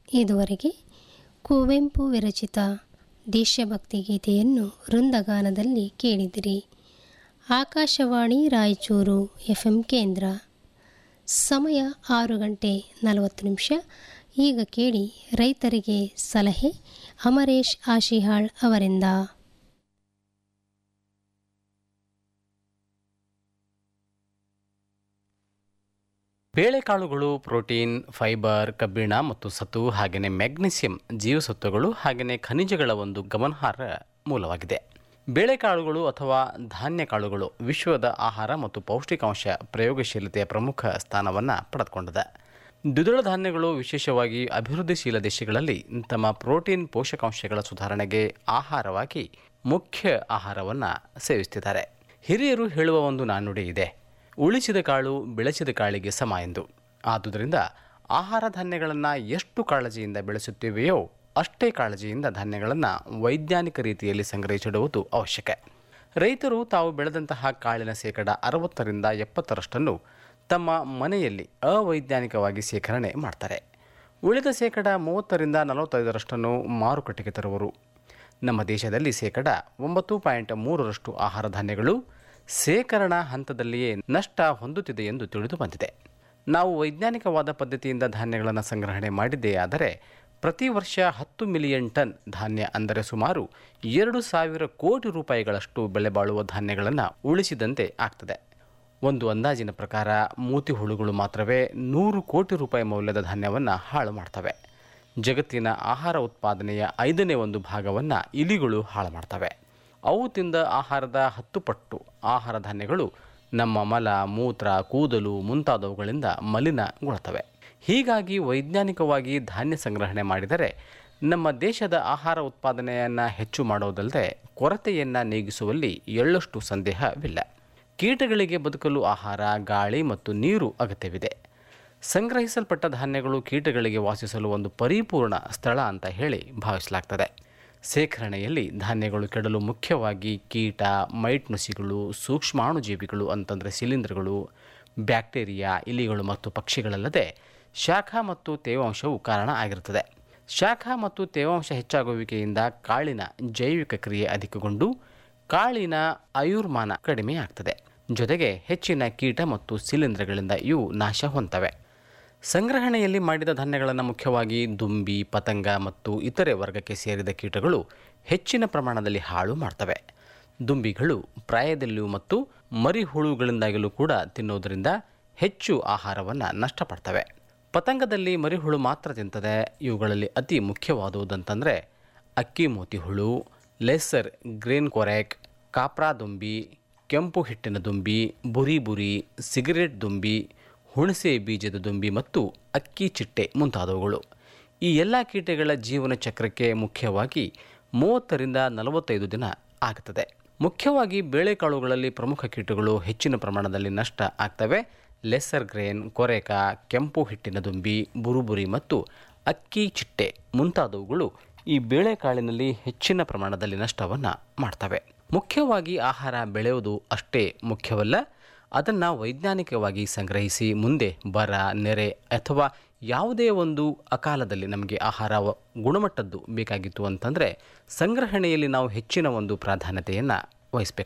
ಇದುವರೆಗೆ ಕುವೆಂಪು ವಿರಚಿತ ದೇಶಭಕ್ತಿ ಗೀತೆಯನ್ನು ವೃಂದಗಾನದಲ್ಲಿ ಕೇಳಿದಿರಿ ಆಕಾಶವಾಣಿ ರಾಯಚೂರು ಎಫ್ ಎಂ ಕೇಂದ್ರ ಸಮಯ ಆರು ಗಂಟೆ ನಲವತ್ತು ನಿಮಿಷ ಈಗ ಕೇಳಿ ರೈತರಿಗೆ ಸಲಹೆ ಅಮರೇಶ್ ಆಶಿಹಾಳ್ ಅವರಿಂದ ಬೇಳೆಕಾಳುಗಳು ಪ್ರೋಟೀನ್ ಫೈಬರ್ ಕಬ್ಬಿಣ ಮತ್ತು ಸತು ಹಾಗೆಯೇ ಮ್ಯಾಗ್ನೀಸಿಯಂ ಜೀವಸತ್ವಗಳು ಹಾಗೆಯೇ ಖನಿಜಗಳ ಒಂದು ಗಮನಾರ್ಹ ಮೂಲವಾಗಿದೆ ಬೇಳೆಕಾಳುಗಳು ಅಥವಾ ಧಾನ್ಯ ಕಾಳುಗಳು ವಿಶ್ವದ ಆಹಾರ ಮತ್ತು ಪೌಷ್ಟಿಕಾಂಶ ಪ್ರಯೋಗಶೀಲತೆಯ ಪ್ರಮುಖ ಸ್ಥಾನವನ್ನು ಪಡೆದುಕೊಂಡಿದೆ ದ್ವಿದಳ ಧಾನ್ಯಗಳು ವಿಶೇಷವಾಗಿ ಅಭಿವೃದ್ಧಿಶೀಲ ದೇಶಗಳಲ್ಲಿ ತಮ್ಮ ಪ್ರೋಟೀನ್ ಪೋಷಕಾಂಶಗಳ ಸುಧಾರಣೆಗೆ ಆಹಾರವಾಗಿ ಮುಖ್ಯ ಆಹಾರವನ್ನು ಸೇವಿಸುತ್ತಿದ್ದಾರೆ ಹಿರಿಯರು ಹೇಳುವ ಒಂದು ನಾಣ್ಣುಡಿ ಇದೆ ಉಳಿಸಿದ ಕಾಳು ಬೆಳೆಸಿದ ಕಾಳಿಗೆ ಸಮ ಎಂದು ಆದುದರಿಂದ ಆಹಾರ ಧಾನ್ಯಗಳನ್ನು ಎಷ್ಟು ಕಾಳಜಿಯಿಂದ ಬೆಳೆಸುತ್ತೇವೆಯೋ ಅಷ್ಟೇ ಕಾಳಜಿಯಿಂದ ಧಾನ್ಯಗಳನ್ನು ವೈಜ್ಞಾನಿಕ ರೀತಿಯಲ್ಲಿ ಸಂಗ್ರಹಿಸಿಡುವುದು ಅವಶ್ಯಕ ರೈತರು ತಾವು ಬೆಳೆದಂತಹ ಕಾಳಿನ ಶೇಕಡ ಅರವತ್ತರಿಂದ ಎಪ್ಪತ್ತರಷ್ಟನ್ನು ತಮ್ಮ ಮನೆಯಲ್ಲಿ ಅವೈಜ್ಞಾನಿಕವಾಗಿ ಶೇಖರಣೆ ಮಾಡ್ತಾರೆ ಉಳಿದ ಶೇಕಡ ಮೂವತ್ತರಿಂದ ನಲವತ್ತೈದರಷ್ಟನ್ನು ಮಾರುಕಟ್ಟೆಗೆ ತರುವರು ನಮ್ಮ ದೇಶದಲ್ಲಿ ಶೇಕಡ ಒಂಬತ್ತು ಪಾಯಿಂಟ್ ಮೂರರಷ್ಟು ಆಹಾರ ಧಾನ್ಯಗಳು ಶೇಖರಣಾ ಹಂತದಲ್ಲಿಯೇ ನಷ್ಟ ಹೊಂದುತ್ತಿದೆ ಎಂದು ತಿಳಿದು ಬಂದಿದೆ ನಾವು ವೈಜ್ಞಾನಿಕವಾದ ಪದ್ಧತಿಯಿಂದ ಧಾನ್ಯಗಳನ್ನು ಸಂಗ್ರಹಣೆ ಮಾಡಿದ್ದೇ ಆದರೆ ಪ್ರತಿ ವರ್ಷ ಹತ್ತು ಮಿಲಿಯನ್ ಟನ್ ಧಾನ್ಯ ಅಂದರೆ ಸುಮಾರು ಎರಡು ಸಾವಿರ ಕೋಟಿ ರೂಪಾಯಿಗಳಷ್ಟು ಬೆಲೆ ಬಾಳುವ ಧಾನ್ಯಗಳನ್ನು ಉಳಿಸಿದಂತೆ ಆಗ್ತದೆ ಒಂದು ಅಂದಾಜಿನ ಪ್ರಕಾರ ಮೂತಿ ಹುಳುಗಳು ಮಾತ್ರವೇ ನೂರು ಕೋಟಿ ರೂಪಾಯಿ ಮೌಲ್ಯದ ಧಾನ್ಯವನ್ನು ಹಾಳು ಮಾಡ್ತವೆ ಜಗತ್ತಿನ ಆಹಾರ ಉತ್ಪಾದನೆಯ ಐದನೇ ಒಂದು ಭಾಗವನ್ನು ಇಲಿಗಳು ಹಾಳು ಮಾಡ್ತವೆ ಅವು ತಿಂದ ಆಹಾರದ ಹತ್ತು ಪಟ್ಟು ಆಹಾರ ಧಾನ್ಯಗಳು ನಮ್ಮ ಮಲ ಮೂತ್ರ ಕೂದಲು ಮುಂತಾದವುಗಳಿಂದ ಮಲಿನಗೊಳ್ತವೆ ಹೀಗಾಗಿ ವೈಜ್ಞಾನಿಕವಾಗಿ ಧಾನ್ಯ ಸಂಗ್ರಹಣೆ ಮಾಡಿದರೆ ನಮ್ಮ ದೇಶದ ಆಹಾರ ಉತ್ಪಾದನೆಯನ್ನು ಹೆಚ್ಚು ಮಾಡೋದಲ್ಲದೆ ಕೊರತೆಯನ್ನು ನೀಗಿಸುವಲ್ಲಿ ಎಳ್ಳಷ್ಟು ಸಂದೇಹವಿಲ್ಲ ಕೀಟಗಳಿಗೆ ಬದುಕಲು ಆಹಾರ ಗಾಳಿ ಮತ್ತು ನೀರು ಅಗತ್ಯವಿದೆ ಸಂಗ್ರಹಿಸಲ್ಪಟ್ಟ ಧಾನ್ಯಗಳು ಕೀಟಗಳಿಗೆ ವಾಸಿಸಲು ಒಂದು ಪರಿಪೂರ್ಣ ಸ್ಥಳ ಅಂತ ಹೇಳಿ ಭಾವಿಸಲಾಗ್ತದೆ ಶೇಖರಣೆಯಲ್ಲಿ ಧಾನ್ಯಗಳು ಕೆಡಲು ಮುಖ್ಯವಾಗಿ ಕೀಟ ಮೈಟ್ ನುಸಿಗಳು ಸೂಕ್ಷ್ಮಾಣುಜೀವಿಗಳು ಅಂತಂದರೆ ಶಿಲೀಂಧ್ರಗಳು ಬ್ಯಾಕ್ಟೀರಿಯಾ ಇಲಿಗಳು ಮತ್ತು ಪಕ್ಷಿಗಳಲ್ಲದೆ ಶಾಖ ಮತ್ತು ತೇವಾಂಶವು ಕಾರಣ ಆಗಿರುತ್ತದೆ ಶಾಖ ಮತ್ತು ತೇವಾಂಶ ಹೆಚ್ಚಾಗುವಿಕೆಯಿಂದ ಕಾಳಿನ ಜೈವಿಕ ಕ್ರಿಯೆ ಅಧಿಕಗೊಂಡು ಕಾಳಿನ ಆಯುರ್ಮಾನ ಕಡಿಮೆಯಾಗ್ತದೆ ಜೊತೆಗೆ ಹೆಚ್ಚಿನ ಕೀಟ ಮತ್ತು ಶಿಲೀಂಧ್ರಗಳಿಂದ ಇವು ನಾಶ ಹೊಂತವೆ ಸಂಗ್ರಹಣೆಯಲ್ಲಿ ಮಾಡಿದ ಧಾನ್ಯಗಳನ್ನು ಮುಖ್ಯವಾಗಿ ದುಂಬಿ ಪತಂಗ ಮತ್ತು ಇತರೆ ವರ್ಗಕ್ಕೆ ಸೇರಿದ ಕೀಟಗಳು ಹೆಚ್ಚಿನ ಪ್ರಮಾಣದಲ್ಲಿ ಹಾಳು ಮಾಡ್ತವೆ ದುಂಬಿಗಳು ಪ್ರಾಯದಲ್ಲಿಯೂ ಮತ್ತು ಮರಿಹುಳುಗಳಿಂದಾಗಲೂ ಕೂಡ ತಿನ್ನುವುದರಿಂದ ಹೆಚ್ಚು ಆಹಾರವನ್ನು ನಷ್ಟಪಡ್ತವೆ ಪತಂಗದಲ್ಲಿ ಮರಿಹುಳು ಮಾತ್ರ ತಿಂತದೆ ಇವುಗಳಲ್ಲಿ ಅತಿ ಮುಖ್ಯವಾದುದಂತಂದರೆ ಅಕ್ಕಿ ಮೋತಿ ಹುಳು ಲೆಸರ್ ಗ್ರೀನ್ ಕೊರೆಕ್ ಕಾಪ್ರಾ ದುಂಬಿ ಕೆಂಪು ಹಿಟ್ಟಿನ ದುಂಬಿ ಬುರಿ ಬುರಿ ಸಿಗರೇಟ್ ದುಂಬಿ ಹುಣಸೆ ಬೀಜದ ದುಂಬಿ ಮತ್ತು ಅಕ್ಕಿ ಚಿಟ್ಟೆ ಮುಂತಾದವುಗಳು ಈ ಎಲ್ಲ ಕೀಟಗಳ ಜೀವನ ಚಕ್ರಕ್ಕೆ ಮುಖ್ಯವಾಗಿ ಮೂವತ್ತರಿಂದ ನಲವತ್ತೈದು ದಿನ ಆಗ್ತದೆ ಮುಖ್ಯವಾಗಿ ಬೇಳೆಕಾಳುಗಳಲ್ಲಿ ಪ್ರಮುಖ ಕೀಟಗಳು ಹೆಚ್ಚಿನ ಪ್ರಮಾಣದಲ್ಲಿ ನಷ್ಟ ಆಗ್ತವೆ ಲೆಸರ್ ಗ್ರೇನ್ ಕೊರೆಕ ಕೆಂಪು ಹಿಟ್ಟಿನ ದುಂಬಿ ಬುರುಬುರಿ ಮತ್ತು ಅಕ್ಕಿ ಚಿಟ್ಟೆ ಮುಂತಾದವುಗಳು ಈ ಬೇಳೆಕಾಳಿನಲ್ಲಿ ಹೆಚ್ಚಿನ ಪ್ರಮಾಣದಲ್ಲಿ ನಷ್ಟವನ್ನು ಮಾಡ್ತವೆ ಮುಖ್ಯವಾಗಿ ಆಹಾರ ಬೆಳೆಯುವುದು ಅಷ್ಟೇ ಮುಖ್ಯವಲ್ಲ ಅದನ್ನು ವೈಜ್ಞಾನಿಕವಾಗಿ ಸಂಗ್ರಹಿಸಿ ಮುಂದೆ ಬರ ನೆರೆ ಅಥವಾ ಯಾವುದೇ ಒಂದು ಅಕಾಲದಲ್ಲಿ ನಮಗೆ ಆಹಾರ ವ- ಗುಣಮಟ್ಟದ್ದು ಬೇಕಾಗಿತ್ತು ಅಂತಂದರೆ ಸಂಗ್ರಹಣೆಯಲ್ಲಿ ನಾವು ಹೆಚ್ಚಿನ ಒಂದು ಪ್ರಾಧಾನ್ಯತೆಯನ್ನು ವಹಿಸಬೇಕು